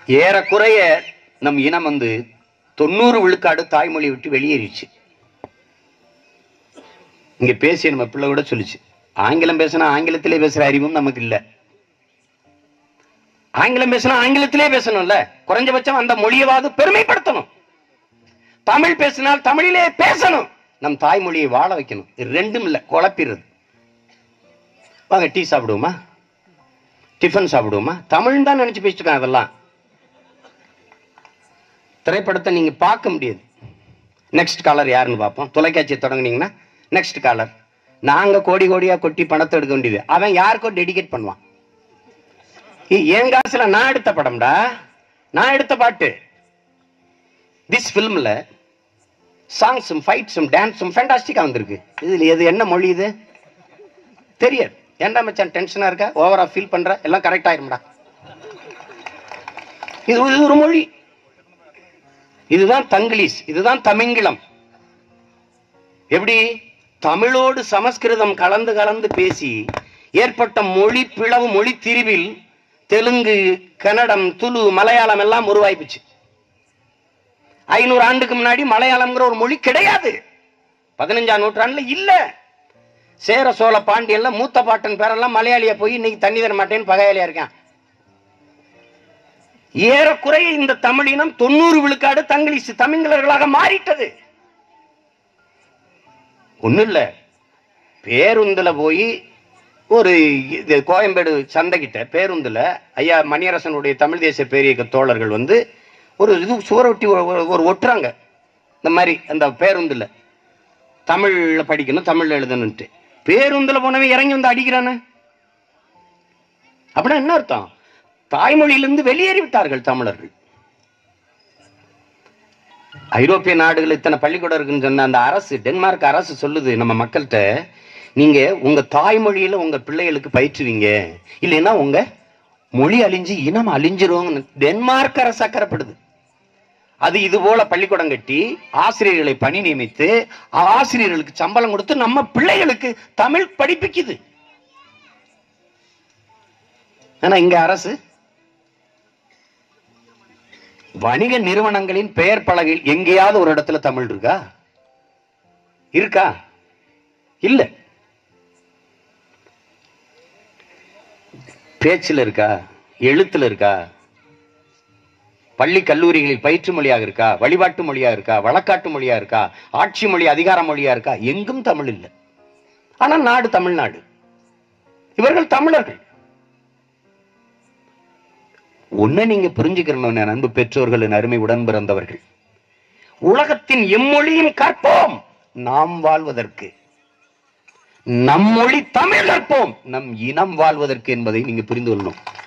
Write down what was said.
ஏறக்குறைய நம் இனம் வந்து தொண்ணூறு விழுக்காடு தாய்மொழி விட்டு வெளியேறிச்சு இங்க பேசிய நம்ம பிள்ளை கூட சொல்லுச்சு ஆங்கிலம் பேசினா ஆங்கிலத்திலே பேசுற அறிவும் நமக்கு இல்ல ஆங்கிலம் பேசினா ஆங்கிலத்திலே பேசணும்ல குறைஞ்சபட்சம் அந்த மொழியவாது பெருமைப்படுத்தணும் தமிழ் பேசினால் தமிழிலே பேசணும் நம் தாய்மொழியை வாழ வைக்கணும் இது ரெண்டும் இல்ல குழப்பிடுறது வாங்க டீ சாப்பிடுவோமா டிஃபன் சாப்பிடுவோமா தமிழ் தான் நினைச்சு பேசிட்டு இருக்கேன் அதெல்லாம் திரைப்படத்தை நீங்க பார்க்க முடியாது நெக்ஸ்ட் காலர் யாருன்னு பார்ப்போம் தொலைக்காட்சியை தொடங்குனீங்கன்னா நெக்ஸ்ட் காலர் நாங்க கோடி கோடியா கொட்டி பணத்தை எடுக்க வேண்டியது அவன் யாருக்கோ டெடிகேட் பண்ணுவான் ஏய், என் காசுல நான் எடுத்த படம்டா நான் எடுத்த பாட்டு திஸ் ஃபிலிம்ல சாங்ஸும் ஃபைட்ஸும் டான்ஸும் ஃபேண்டாஸ்டிக்கா வந்திருக்கு இதுல எது என்ன மொழி இது தெரியாது ஏன்டா மச்சான் டென்ஷனா இருக்கா ஓவரா ஃபீல் பண்ற எல்லாம் கரெக்ட் ஆயிரும்டா இது இது ஒரு மொழி இதுதான் தங்கிலீஷ் இதுதான் தமிங்கிலம் எப்படி தமிழோடு சமஸ்கிருதம் கலந்து கலந்து பேசி ஏற்பட்ட மொழி பிளவு மொழி திரிவில் தெலுங்கு கன்னடம் துளு மலையாளம் எல்லாம் உருவாயிப்புச்சு ஐநூறு ஆண்டுக்கு முன்னாடி மலையாளம்ங்கிற ஒரு மொழி கிடையாது பதினஞ்சாம் நூற்றாண்டுல இல்ல சேர சோழ பாண்டியன்ல மூத்த பாட்டன் பேரெல்லாம் மலையாளியா போய் இன்னைக்கு தண்ணி தர மாட்டேன்னு பகையாளியா இருக்கான் ஏறக்குறைய இந்த தமிழினம் தொண்ணூறு விழுக்காடு தங்கிலீஷ் தமிழர்களாக மாறிட்டது ஒண்ணும் இல்ல பேருந்துல போய் ஒரு இது கோயம்பேடு சந்தைகிட்ட பேருந்துல ஐயா மணியரசனுடைய தமிழ் தேசிய பேரியக்க தோழர்கள் வந்து ஒரு இது சுவரொட்டி ஒரு- ஒரு- ஒரு ஒட்டுறாங்க இந்த மாதிரி அந்த பேருந்துல தமிழ்ல படிக்கணும் தமிழ்ல எழுதணும்ட்டு பேருந்துல போனவன் இறங்கி வந்து அடிக்கிறானே அப்படின்னா என்ன அர்த்தம் தாய்மொழியிலிருந்து வெளியேறி விட்டார்கள் தமிழர்கள் ஐரோப்பிய நாடுகள் இத்தனை பள்ளிக்கூடம் இருக்குன்னு சொன்ன அந்த அரசு டென்மார்க் அரசு சொல்லுது நம்ம மக்கள்கிட்ட நீங்க உங்க தாய்மொழியில உங்க பிள்ளைகளுக்கு பயிற்றுவீங்க இல்லைன்னா உங்க மொழி அழிஞ்சு இனம் அழிஞ்சிரும் டென்மார்க் அரசு அக்கறைப்படுது அது இது போல பள்ளிக்கூடம் கட்டி ஆசிரியர்களை பணி நியமித்து ஆசிரியர்களுக்கு சம்பளம் கொடுத்து நம்ம பிள்ளைகளுக்கு தமிழ் படிப்பிக்குது ஆனா இங்க அரசு வணிக நிறுவனங்களின் பெயர் பலகையில் எங்கேயாவது ஒரு இடத்துல தமிழ் இருக்கா இருக்கா இல்ல பேச்சுல இருக்கா எழுத்துல இருக்கா பள்ளி கல்லூரிகளில் பயிற்று மொழியாக இருக்கா வழிபாட்டு மொழியா இருக்கா வழக்காட்டு மொழியா இருக்கா ஆட்சி மொழி அதிகார மொழியா இருக்கா எங்கும் தமிழ் இல்லை ஆனா நாடு தமிழ்நாடு இவர்கள் தமிழர்கள் ஒன்ன நீங்க புரிஞ்சுக்கிறணும் என் அன்பு பெற்றோர்கள் என் அருமை உடன் பிறந்தவர்கள் உலகத்தின் எம்மொழியும் கற்போம் நாம் வாழ்வதற்கு நம் மொழி தமிழ் கற்போம் நம் இனம் வாழ்வதற்கு என்பதை நீங்க புரிந்து கொள்ளணும்